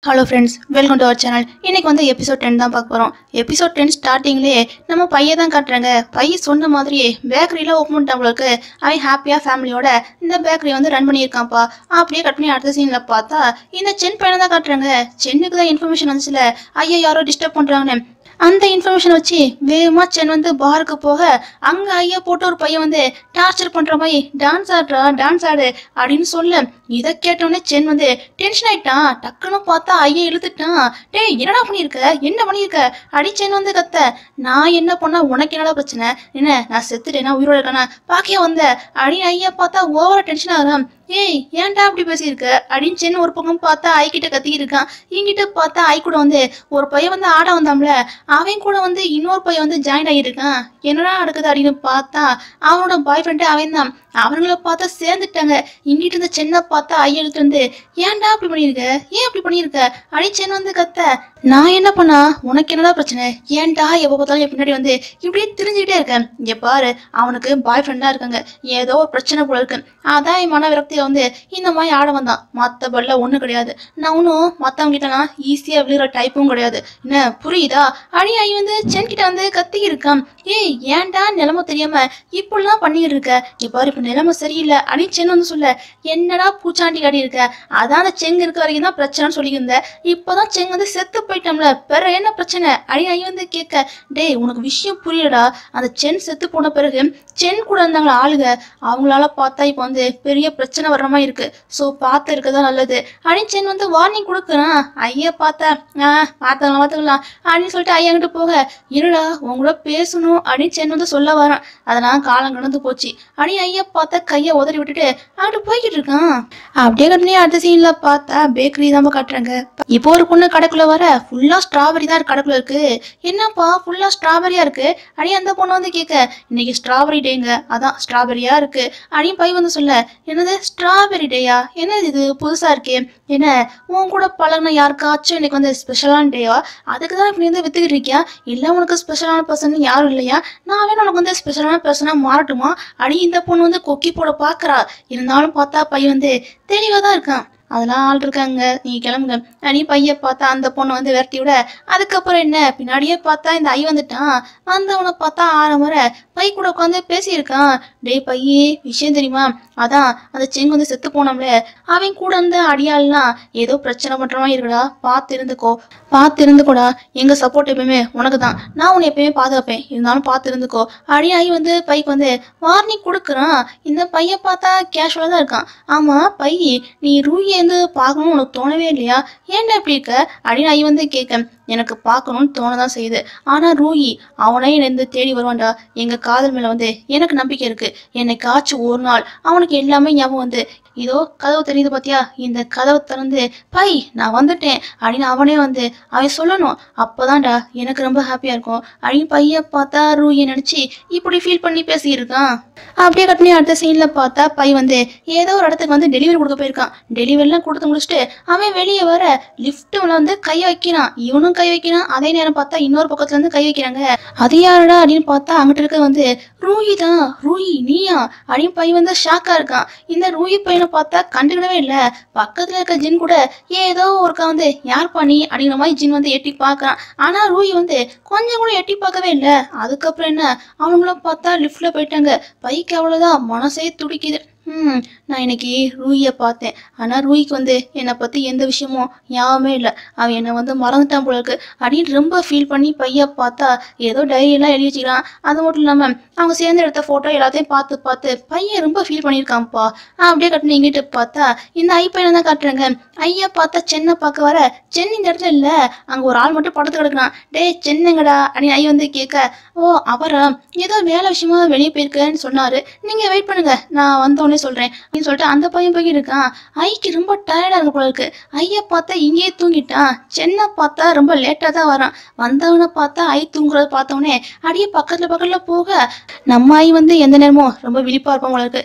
hello friends welcome to our channel இன்னைக்கு வந்து episode ten தான் பார்க்க போகிறோம் எபிசோட் டென் ஸ்டார்டிங்லேயே நம்ம பையன் தான் காட்டுறாங்க பையன் சொன்ன மாதிரியே பேக்கரியில் ஓப்பன் பண்ணிட்டவங்களுக்கு அவன் ஹாப்பியாக ஃபேமிலியோட இந்த பேக்கரி வந்து ரன் பண்ணியிருக்கான்ப்பா அப்படியே கட் பண்ணி அடுத்த சீனில் பார்த்தா இந்த சென் பையனை தான் காட்டுறாங்க சென்னுக்கு தான் இன்ஃபர்மேஷன் வந்துச்சுல ஐயா யாரோ டிஸ்டர்ப் பண்ணுறாங்கன்னு அந்த இன்ஃபர்மேஷன் வச்சு வேகமா சென் வந்து பாருக்கு போக அங்க ஐயா போட்டு ஒரு பையன் வந்து டார்ச்சர் பண்ற மாதிரி டான்ஸ் ஆடுறா டான்ஸ் ஆடு அப்படின்னு சொல்ல இதை கேட்டோடனே சென் வந்து டென்ஷன் ஆயிட்டான் டக்குன்னு பார்த்தா ஐயா இழுத்துட்டான் டேய் என்னடா பண்ணியிருக்க என்ன பண்ணியிருக்க அடி சென் வந்து கத்த நான் என்ன பண்ணா உனக்கு என்னடா பிரச்சனை என்ன நான் செத்துட்டேனா உயிரோட இருக்கேனா பாக்கியா வந்த அப்படின்னு ஐயா பார்த்தா ஓவரா டென்ஷன் ஆகிறான் ஏய் ஏன்டா அப்படி பேசியிருக்க அப்படின்னு சென் ஒரு பக்கம் பார்த்தா ஐ கிட்ட கத்திக்கிட்டு இருக்கான் இங்கிட்ட பார்த்தா ஐ கூட வந்து ஒரு பையன் வந்து ஆட வந்தாம்ல அவன் கூட வந்து இன்னொரு பையன் வந்து ஜாயின் ஆகியிருக்கான் என்னடா நடக்குது அப்படின்னு பார்த்தா அவனோட பாய் ஃப்ரெண்டு அவன் தான் அவங்கள பார்த்தா சேர்ந்துட்டாங்க இங்கிட்டு இருந்த சென்னை பார்த்தா ஐயா எடுத்து வந்து ஏன்டா அப்படி பண்ணியிருக்க ஏன் அப்படி பண்ணியிருக்க அடி சென் வந்து கத்த நான் என்ன பண்ணா உனக்கு என்னடா பிரச்சனை ஏன்டா எப்போ பார்த்தாலும் என் பின்னாடி வந்து இப்படியே திரிஞ்சுக்கிட்டே இருக்கேன் இங்க பாரு அவனுக்கு பாய் ஃப்ரெண்டா இருக்காங்க ஏதோ ஒரு பிரச்சனை போல இருக்கு அதான் என் மன விரக்தியில வந்து இந்த மாதிரி ஆட வந்தான் மற்றபடில ஒன்றும் கிடையாது நான் ஒன்றும் மற்றவங்க கிட்டலாம் ஈஸியாக விழுகிற டைப்பும் கிடையாது என்ன புரியுதா அடி ஐ வந்து சென் கிட்ட வந்து கத்தி இருக்கான் ஏய் ஏன்டா நிலைமை தெரியாம இப்படிலாம் பண்ணிக்கிட்டு இருக்க இங்க பாரு இப்போ நிலைமை சரியில்லை அப்படின்னு சென் வந்து சொல்ல என்னடா பூச்சாண்டி காட்டி இருக்க அதான் அந்த செங்கு இருக்க வரைக்கும் தான் பிரச்சனைன்னு சொல்லியிருந்த இப்போதான் செங்கு வந்து செத்து போயிட்டோம்ல பிற என்ன பிரச்சனை அடி ஐ வந்து கேட்க டேய் உனக்கு விஷயம் புரியலடா அந்த சென் செத்து போன பிறகு சென் கூட இருந்தாங்களா ஆளுங்க அவங்களால பார்த்தா இப்போ வந்து பெரிய பிரச்சனை வர்ற மாதிரி இருக்கு ஸோ பார்த்து இருக்கதான் நல்லது அப்படின்னு சென் வந்து வார்னிங் கொடுக்குறான் ஐயா பார்த்தா ஆ பார்த்துக்கலாம் பார்த்துக்கலாம் அப்படின்னு சொல்லிட்டு ஐயா கிட்ட போக இருடா உன் கூட பேசணும் அப்படின்னு சென் வந்து சொல்ல வரான் அதெல்லாம் காலம் கடந்து போச்சு அடி ஐயா பார்த்தா கையை உதறி விட்டுட்டு அங்கிட்டு போய்கிட்டு இருக்கான் அப்படியே கட்டினே அடுத்த சீன்ல பார்த்தா பேக்கரி தான் கட்டுறாங்க இப்போ ஒரு பொண்ணு கடைக்குள்ள வர ஃபுல்லா ஸ்ட்ராபெரி தான் இருக்கு கடைக்குள்ள இருக்கு என்னப்பா ஃபுல்லா ஸ்ட்ராபெரியா இருக்கு அடி அந்த பொண்ணு வந்து கேட்க இன்னைக்கு ஸ்ட்ராபெரி டேங்க அதான் ஸ்ட்ராபெரியா இருக்கு அப்படின்னு பை வந்து சொல்ல என்னது ஸ்ட்ராபெரி டேயா என்னது இது புதுசா இருக்கே என்ன உன் கூட பழகின யாருக்காச்சும் இன்னைக்கு வந்து ஸ்பெஷலான டேவா அதுக்கு தான் இப்படி வந்து வித்துக்கிட்டு இருக்கியா இல்லை உனக்கு ஸ்பெஷலான பர்சன் யாரும் இல்லையா நான் வேணா உனக்கு வந்து ஸ்பெஷலான பர்சனாக மாறட்டுமா அடி இந்த பொண்ணு வந்து கொக்கி போட பார்க்கறா இருந்தாலும் பார்த்தா பையன் வந்து தெளிவாக தான் இருக்கான் அதெல்லாம் ஆள் இருக்காங்க நீங்க கிளம்புங்க அடி பைய பார்த்தா அந்த பொண்ணை வந்து விரட்டி விட அதுக்கப்புறம் என்ன பின்னாடியே பார்த்தா இந்த ஐ வந்துட்டான் வந்தவனை பார்த்தா ஆற முறை பை கூட உட்காந்து பேசியிருக்கான் டேய் பையே விஷயம் தெரியுமா அதான் அந்த செங்கு வந்து செத்து போனோம்ல அவன் கூட இருந்த அடியாள்லாம் ஏதோ பிரச்சனை பண்ற மாதிரி இருக்குடா பார்த்து இருந்துக்கோ பார்த்து இருந்துக்கோடா எங்க சப்போர்ட் எப்பயுமே உனக்கு தான் நான் உன்னை எப்பயுமே பாதுகாப்பேன் இருந்தாலும் பார்த்து இருந்துக்கோ அடியாகி வந்து பைக்கு வந்து வார்னிங் கொடுக்குறான் இந்த பையன் பார்த்தா கேஷுவலாக தான் இருக்கான் ஆமா பை நீ ரூயை வந்து பார்க்கணும்னு உனக்கு தோணவே இல்லையா ஏன்டா இப்படி இருக்க அப்படின்னு ஐ வந்து கேட்க எனக்கு பார்க்கணும்னு தோணதான் செய்யுது ஆனா ரூயி அவனே என்னை வந்து தேடி வருவான்டா எங்க காதல் மேல வந்து எனக்கு நம்பிக்கை இருக்கு என்னைக்காச்சும் ஒரு நாள் அவனுக்கு எல்லாமே ஞாபகம் வந்து இதோ கதவு தெரியுது பாத்தியா இந்த கதவை திறந்து பை நான் வந்துட்டேன் அப்படின்னு அவனே வந்து அவன் சொல்லணும் அப்போதான்டா எனக்கு ரொம்ப ஹாப்பியா இருக்கும் அப்படின்னு பைய பார்த்தா ரூயை நினைச்சு இப்படி ஃபீல் பண்ணி பேசியிருக்கான் அப்படியே கட்டினே அடுத்த சீன்ல பார்த்தா பை வந்து ஏதோ ஒரு இடத்துக்கு வந்து டெலிவரி கொடுக்க போயிருக்கான் டெலிவரிலாம் கொடுத்து முடிச்சுட்டு அவன் வெளியே வர லிஃப்ட்ல வந்து கை வைக்கிறான் இவனும் கை வைக்கிறான் அதே நேரம் பார்த்தா இன்னொரு பக்கத்துல இருந்து கை வைக்கிறாங்க அது யாருடா அப்படின்னு பார்த்தா அங்கிட்ட இருக்க வந்து ரூயி தான் ரூயி நீயா அப்படின்னு பையன் வந்து ஷாக்கா இருக்கான் இந்த ரூயி பையனை பார்த்தா கண்டுக்கிடவே இல்லை பக்கத்துல இருக்க ஜின் கூட ஏதோ ஒருக்கா வந்து யார் பண்ணி அப்படிங்கிற மாதிரி ஜின் வந்து எட்டி பார்க்கறான் ஆனா ரூயி வந்து கொஞ்சம் கூட எட்டி பார்க்கவே இல்லை அதுக்கப்புறம் என்ன அவனுங்களும் பார்த்தா லிஃப்ட்ல போயிட்டாங்க பைக்கு அவ்வளவுதான் மனசே துடிக்குது ம் நான் இன்னைக்கு ரூயை பார்த்தேன் ஆனால் ரூய்க்கு வந்து என்னை பற்றி எந்த விஷயமும் ஞாபகமே இல்லை அவன் என்னை வந்து மறந்துட்டான் போல இருக்கு அப்படின்னு ரொம்ப ஃபீல் பண்ணி பையா பார்த்தா ஏதோ டைரியெல்லாம் எழுதி வச்சுக்கிறான் அது மட்டும் இல்லாமல் அவங்க சேர்ந்து எடுத்த ஃபோட்டோ எல்லாத்தையும் பார்த்து பார்த்து பையன் ரொம்ப ஃபீல் பண்ணியிருக்கான்ப்பா அப்படியே கட்டின எங்கிட்ட பார்த்தா இந்த ஐ பையனை தான் காட்டுறாங்க ஐயா பார்த்தா சென்னை பார்க்க வர சென்னை இந்த இடத்துல இல்லை அங்கே ஒரு ஆள் மட்டும் படத்து கிடக்குறான் டேய் சென்னைங்கடா அப்படின்னு ஐ வந்து கேட்க ஓ அவரா ஏதோ வேலை விஷயமா வெளியே போயிருக்கேன்னு சொன்னாரு நீங்க வெயிட் பண்ணுங்க நான் வந்தோடனே சொல்றேன் அப்படின்னு சொல்லிட்டு அந்த பையன் போய் இருக்கான் ஐக்கு ரொம்ப டயர்டா இருக்கு போல இருக்கு ஐயா பார்த்தா இங்கேயே தூங்கிட்டான் சென்னை பார்த்தா ரொம்ப லேட்டா தான் வரான் வந்தவனை பார்த்தா ஐ தூங்குறத பார்த்தவொடனே அடியே பக்கத்துல பக்கத்துல போக நம்ம ஐ வந்து எந்த நேரமும் ரொம்ப விழிப்பா இருப்பான் போல இருக்கு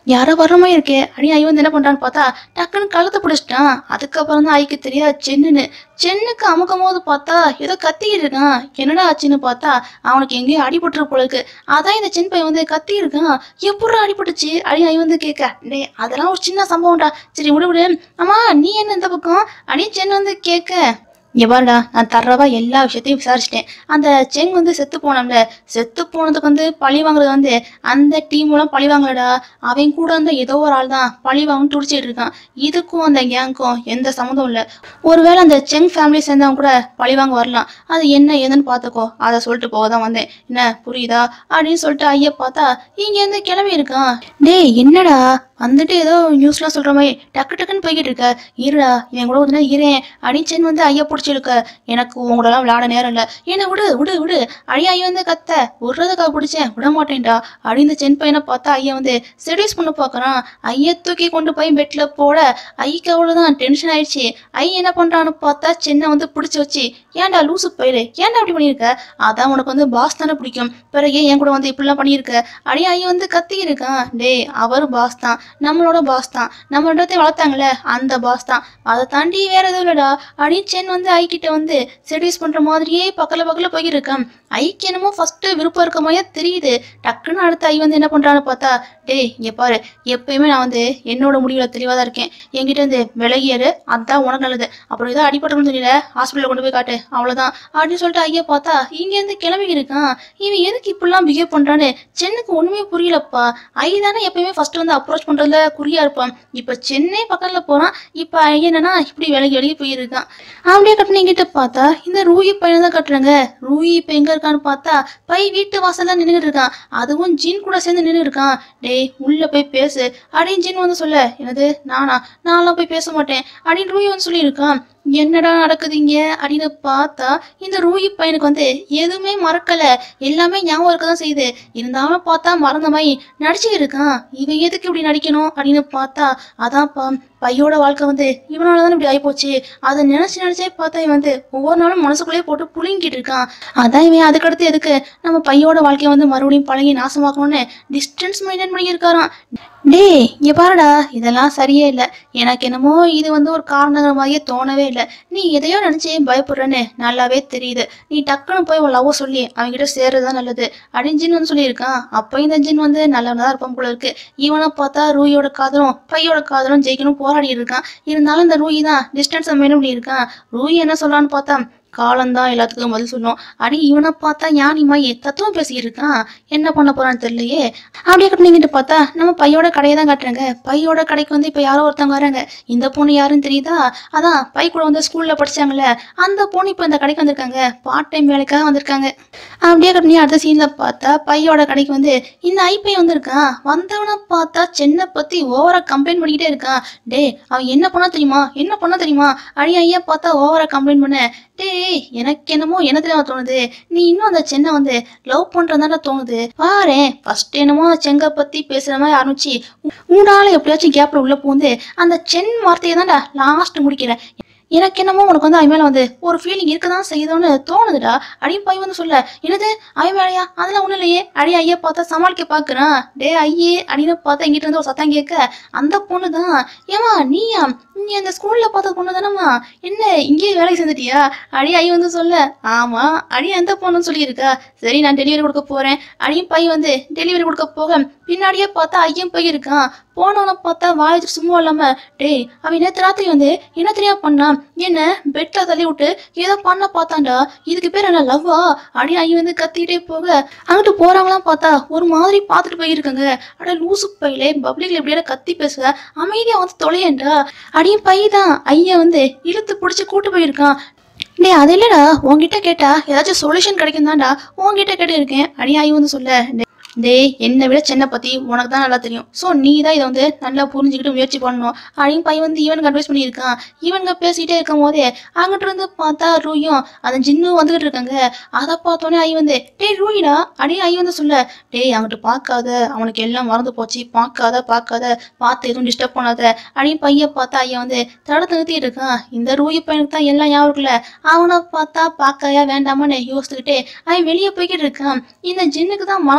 யாரோ வர்ற மாதிரி இருக்கே அடி ஐ வந்து என்ன பண்றான்னு பார்த்தா டக்குன்னு கழுத்தை பிடிச்சிட்டான் அதுக்கப்புறம் தான் ஐக்கு தெரியா சென்னுன்னு சென்னுக்கு அமுக்கும் போது பார்த்தா ஏதோ கத்திக்கிட்டு இருக்கான் என்னடா ஆச்சுன்னு பார்த்தா அவனுக்கு எங்கேயோ அடிபட்டுரு போல இருக்கு அதான் இந்த சின்ன பையன் வந்து கத்தி இருக்கான் எப்படா அடிபட்டுச்சு அடி ஐ வந்து கேட்க டே அதெல்லாம் ஒரு சின்ன சம்பவம்டா சரி விடு விடு அம்மா நீ என்ன இந்த பக்கம் அடி சென் வந்து கேட்க இங்க பாருடா நான் தர்றவா எல்லா விஷயத்தையும் விசாரிச்சிட்டேன் அந்த செங் வந்து செத்து போனோம்ல செத்து போனதுக்கு வந்து பழி வாங்குறது வந்து அந்த டீம் மூலம் பழி வாங்கலடா அவன் கூட இருந்த ஏதோ ஒரு ஆள் தான் பழி வாங்கன்னு துடிச்சிட்டு இருக்கான் இதுக்கும் அந்த கேங்க்கும் எந்த சம்மந்தம் இல்லை ஒருவேளை அந்த செங் ஃபேமிலி சேர்ந்தவங்க கூட பழி வாங்க வரலாம் அது என்ன ஏதுன்னு பார்த்துக்கோ அதை சொல்லிட்டு போக தான் வந்தேன் என்ன புரியுதா அப்படின்னு சொல்லிட்டு ஐயா பார்த்தா இங்க இருந்து கிளம்பி இருக்கான் டேய் என்னடா வந்துட்டு ஏதோ நியூஸ்லாம் சொல்ற மாதிரி டக்கு டக்குன்னு போய்கிட்டு இருக்க இருடா என் கூட வந்து இரேன் அடிச்சேன்னு வந்து ஐயா பிடிச்சிருக்க எனக்கு உங்களெல்லாம் விளையாட நேரம் இல்லை என்ன விடு விடு விடு அடி ஐயா வந்து கத்த விடுறதுக்காக பிடிச்சேன் விட மாட்டேன்டா அடி இந்த சென் பையனை பார்த்தா ஐயா வந்து செடியூஸ் பண்ண பார்க்கறான் ஐயா தூக்கி கொண்டு போய் பெட்ல போட ஐக்கு அவ்வளோதான் டென்ஷன் ஆயிடுச்சு ஐ என்ன பண்றான்னு பார்த்தா சென்னை வந்து பிடிச்சி வச்சு ஏன்டா லூசு பயிரு ஏன்டா அப்படி பண்ணியிருக்க அதான் உனக்கு வந்து பாஸ் தானே பிடிக்கும் பிறகு ஏன் என் கூட வந்து இப்படிலாம் பண்ணியிருக்க அடி ஐயா வந்து கத்தி இருக்கான் டேய் அவர் பாஸ் தான் நம்மளோட பாஸ் தான் நம்ம இடத்தை வளர்த்தாங்களே அந்த பாஸ் தான் அதை தாண்டி வேற எதுவும் இல்லடா அப்படின்னு சென் வந்து ஐ கிட்ட வந்து செடியூஸ் பண்ற மாதிரியே பக்கத்துல பக்கத்துல போய்கிட்டு இருக்கான் ஐக்கு என்னமோ ஃபர்ஸ்ட் விருப்பம் இருக்க மாதிரியே தெரியுது டக்குன்னு அடுத்து ஐ வந்து என்ன பண்றான்னு பார்த்தா டேய் இங்க பாரு எப்பயுமே நான் வந்து என்னோட முடிவுல தெளிவாக தான் இருக்கேன் என்கிட்ட இருந்து விலகியரு அதான் உனக்கு நல்லது அப்புறம் ஏதோ அடிபட்டணும்னு தெரியல ஹாஸ்பிட்டலில் கொண்டு போய் காட்டு அவ்வளோதான் அப்படின்னு சொல்லிட்டு ஐயா பார்த்தா இங்கேருந்து கிளம்பி இருக்கான் இவன் எதுக்கு இப்படிலாம் பிஹேவ் பண்றான்னு சென்னுக்கு ஒண்ணுமே புரியலப்பா ஐ தானே எப்பயுமே ஃபர்ஸ்ட் வந்து அப்ரோச் பண்றதுல குறியா இருப்பான் இப்போ சென்னை பக்கத்துல போறான் இப்போ ஐயா என்னன்னா இப்படி விலகி விலகி போயிருக்கான் அப்படியே கட்டினங்கிட்ட பார்த்தா இந்த ரூயி பையனை தான் கட்டுறாங்க ரூயி இப்போ எங்க இருக்கான்னு பார்த்தா பை வீட்டு வாசல்ல நின்றுட்டு இருக்கான் அதுவும் ஜின் கூட சேர்ந்து நின்று இருக்கான் டேய் உள்ள போய் பேசு அப்படின்னு ஜின் வந்து சொல்ல என்னது நானா நான்லாம் போய் பேச மாட்டேன் அப்படின்னு ரூயி வந்து சொல்லியிருக்கான் என்னடா நடக்குது இங்க அப்படின்னு பார்த்தா இந்த ரூயி பையனுக்கு வந்து எதுவுமே மறக்கல எல்லாமே ஞாபகம் இருக்க தான் செய்யுது இருந்தாலும் பார்த்தா மறந்த மாதிரி நடிச்சுக்கிட்டு இருக்கான் இவன் எதுக்கு இப்படி நடிக்கணும் அப்படின்னு பார்த்தா அதான்ப்பா பையோட வாழ்க்கை வந்து இவனால தானே இப்படி ஆயிப்போச்சு அதை நினைச்சு நினைச்சே பார்த்தா இவன் வந்து ஒவ்வொரு நாளும் மனசுக்குள்ளேயே போட்டு புழுங்கிட்டு இருக்கான் அதான் இவன் அதுக்கடுத்து எதுக்கு நம்ம பையோட வாழ்க்கையை வந்து மறுபடியும் பழகி நாசமாக்கணும்னு டிஸ்டன்ஸ் மெயின்டைன் பண்ணி இருக்காராம் டேய் இங்க பாருடா இதெல்லாம் சரியே இல்லை எனக்கு என்னமோ இது வந்து ஒரு காரணங்கிற மாதிரியே தோணவே இல்லை நீ எதையோ நினைச்சு பயப்படுறேன்னு நல்லாவே தெரியுது நீ டக்குன்னு போய் உன் லவ் சொல்லி அவன்கிட்ட சேர்றது தான் நல்லது அப்படின்னு ஜின் வந்து சொல்லியிருக்கான் அப்போ இந்த ஜின் வந்து நல்லவனா தான் இருப்பான் போல இருக்கு இவனை பார்த்தா ரூயோட காதலும் பையோட காதலும் ஜெயிக்கணும் போராடி இருக்கான் இருந்தாலும் இந்த ரூயி தான் டிஸ்டன்ஸ் மெயின்டைன் பண்ணி இருக்கான் ரூயி என்ன சொல்லலான்னு பார்த்தா காலம்தான் எல்லாத்துக்கும் பதில் சொல்லும் அடி இவனை பார்த்தா ஞானிமா தத்துவம் பேசிக்கிட்டு இருக்கான் என்ன பண்ண போறான்னு தெரியலையே அப்படியே கட்டினீங்கிட்டு பார்த்தா நம்ம பையோட கடையை தான் காட்டுறாங்க பையோட கடைக்கு வந்து இப்போ யாரோ ஒருத்தவங்க வராங்க இந்த பொண்ணு யாருன்னு தெரியுதா அதான் பை கூட வந்து ஸ்கூல்ல படிச்சாங்கல்ல அந்த பொண்ணு இப்போ இந்த கடைக்கு வந்திருக்காங்க பார்ட் டைம் வேலைக்காக வந்திருக்காங்க அப்படியே கட்டினி அடுத்த சீன்ல பார்த்தா பையோட கடைக்கு வந்து இந்த ஐப்பை வந்திருக்கான் வந்தவனை பார்த்தா சென்னை பத்தி ஓவரா கம்ப்ளைண்ட் பண்ணிக்கிட்டே இருக்கான் டேய் அவன் என்ன பண்ணா தெரியுமா என்ன பண்ணா தெரியுமா அடி ஐயா பார்த்தா ஓவரா கம்ப்ளைண்ட் பண்ண டேய் எனக்கு என்னமோ என்ன தெரியாம தோணுது நீ இன்னும் அந்த சென்னை வந்து லவ் பண்றதால தோணுது பாரேன் ஃபர்ஸ்ட் என்னமோ அந்த செங்கை பத்தி பேசுற மாதிரி ஆரம்பிச்சு உன்னால எப்படியாச்சும் கேப்ல உள்ள பூந்து அந்த சென் வார்த்தையை தான்டா லாஸ்ட் முடிக்கிறேன் எனக்கு என்னமோ உனக்கு வந்து அவன் மேல வந்து ஒரு ஃபீலிங் இருக்கதான் செய்யுதோன்னு தோணுதுடா அடியும் பை வந்து சொல்ல என்னது அவன் மேலையா அதெல்லாம் ஒண்ணும் இல்லையே அடி ஐயா பார்த்தா சமாளிக்க பாக்குறான் டே ஐயே அப்படின்னு பார்த்தா எங்கிட்ட இருந்து ஒரு சத்தம் கேட்க அந்த பொண்ணு தான் ஏமா நீயா நீ அந்த ஸ்கூல்ல பார்த்த பொண்ணு தானம்மா என்ன இங்கேயே வேலைக்கு சேர்ந்துட்டியா அடி ஐ வந்து சொல்ல ஆமா அடி அந்த பொண்ணுன்னு சொல்லியிருக்கா சரி நான் டெலிவரி கொடுக்க போறேன் அடியும் பை வந்து டெலிவரி கொடுக்க போக பின்னாடியே பார்த்தா ஐயன் போயிருக்கான் போனவனை பார்த்தா வாய் சும்மா இல்லாம டேய் அவன் நேற்று ராத்திரி வந்து என்ன தெரியாம பண்ணான் என்ன பெட்ல தள்ளி விட்டு ஏதோ பண்ண பார்த்தான்டா இதுக்கு பேர் என்ன லவ்வா அடி ஐயன் வந்து கத்திக்கிட்டே போக அங்கிட்டு போறவங்களாம் பார்த்தா ஒரு மாதிரி பார்த்துட்டு போயிருக்காங்க அட லூசு பையிலே பப்ளிக்ல எப்படியா கத்தி பேசுவ அமைதியா வந்து தொலையேன்டா அடியும் பை தான் ஐயா வந்து இழுத்து பிடிச்சி கூட்டு போயிருக்கான் டேய் அது இல்லடா உன்கிட்ட கேட்டா ஏதாச்சும் சொல்யூஷன் கிடைக்கும் தான்டா உன்கிட்ட கேட்டு இருக்கேன் அடி ஐயா வந்து சொல்ல டேய், டேய் என்னை விட சென்னை பத்தி உனக்கு தான் நல்லா தெரியும் ஸோ நீ தான் இதை வந்து நல்லா புரிஞ்சுக்கிட்டு முயற்சி பண்ணணும் அப்படின்னு பையன் வந்து இவனுக்கு அட்வைஸ் பண்ணியிருக்கான் இவனுங்க பேசிக்கிட்டே இருக்கும் போதே அங்கிட்டு இருந்து பார்த்தா ரூயும் அந்த ஜின்னும் வந்துகிட்டு இருக்காங்க அதை பார்த்தோன்னே ஐ வந்து டேய் ரூயிடா அடி ஐ வந்து சொல்ல டேய் அங்கிட்டு பார்க்காத அவனுக்கு எல்லாம் மறந்து போச்சு பார்க்காத பார்க்காத பார்த்து எதுவும் டிஸ்டர்ப் பண்ணாத அப்படின்னு பையன் பார்த்தா ஐயன் வந்து தடுத்து நிறுத்திட்டு இருக்கான் இந்த ரூயி பையனுக்கு தான் எல்லாம் ஞாபகம் இருக்குல்ல அவனை பார்த்தா பார்க்கலையா வேண்டாமான்னு யோசிச்சுக்கிட்டே அவன் வெளியே போய்கிட்டு இருக்கான் இந்த ஜின்னுக்கு தான் மனசு உறுத்துது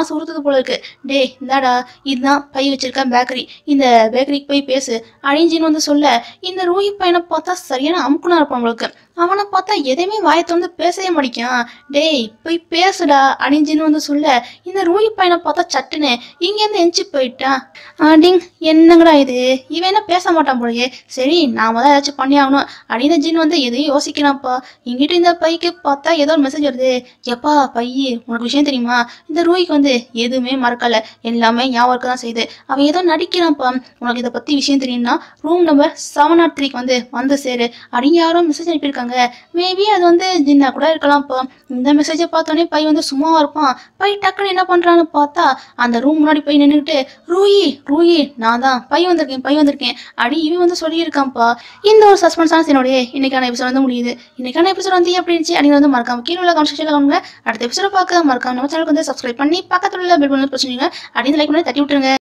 போல இருக்கு டே இந்தாடா இதுதான் பை வச்சிருக்க பேக்கரி இந்த பேக்கரிக்கு போய் பேசு அழிஞ்சின்னு வந்து சொல்ல இந்த ரூஹி பையனை பார்த்தா சரியான அமுக்குனா இருப்பான் உங்களுக்கு அவனை பார்த்தா எதையுமே வாயை திறந்து பேசவே மாட்டேங்கான் டேய் போய் பேசுடா அணிஞ்சின்னு வந்து சொல்ல இந்த ரூஹி பையனை பார்த்தா சட்டுன்னு இங்கேருந்து எஞ்சி போயிட்டான் அடிங் என்னங்கடா இது இவன் என்ன பேச மாட்டான் போலயே சரி நாம தான் ஏதாச்சும் பண்ணி ஆகணும் அப்படின்னு ஜின் வந்து எதையும் யோசிக்கலாம்ப்பா இங்கிட்ட இந்த பைக்கு பார்த்தா ஏதோ ஒரு மெசேஜ் வருது எப்பா பையி உனக்கு விஷயம் தெரியுமா இந்த ரூஹிக்கு வந்து எதுவுமே மறக்கல எல்லாமே ஞாபகம் இருக்க தான் செய்யுது அவன் ஏதோ நடிக்கிறான்ப்பா உனக்கு இதை பத்தி விஷயம் தெரியும்னா ரூம் நம்பர் செவன் நாட் த்ரீக்கு வந்து வந்து சேரு அப்படின்னு யாரோ மெசேஜ் அனுப்பியிருக்காங்க மேபி அது வந்து ஜின்னா கூட இருக்கலாம்ப்பா இந்த மெசேஜை பார்த்தோன்னே பை வந்து சும்மாவா இருப்பான் பை டக்குன்னு என்ன பண்றான்னு பார்த்தா அந்த ரூம் முன்னாடி போய் நின்றுக்கிட்டு ரூயி ரூயி நான் தான் பை வந்திருக்கேன் பை வந்திருக்கேன் அடி இவன் வந்து சொல்லியிருக்கான்ப்பா இந்த ஒரு சஸ்பென்ஸான சீனோடைய இன்னைக்கான எபிசோட் வந்து முடியுது இன்னைக்கான எபிசோட் வந்து எப்படி இருந்துச்சு அப்படின்னு வந்து மறக்காம கீழே உள்ள கமெண்ட் கவனிங்க அடுத்த எபிசோட பார்க்க மறக்காம நம்ம சேனலுக்கு வந்து சப்ஸ்கிரைப் பண்ணி பக்கத்துல உள்ள பெல் பண்ணி பிரச்சனைங்க அப்படின்னு லைக் பண்ணி தட்டி விட்டுருங்க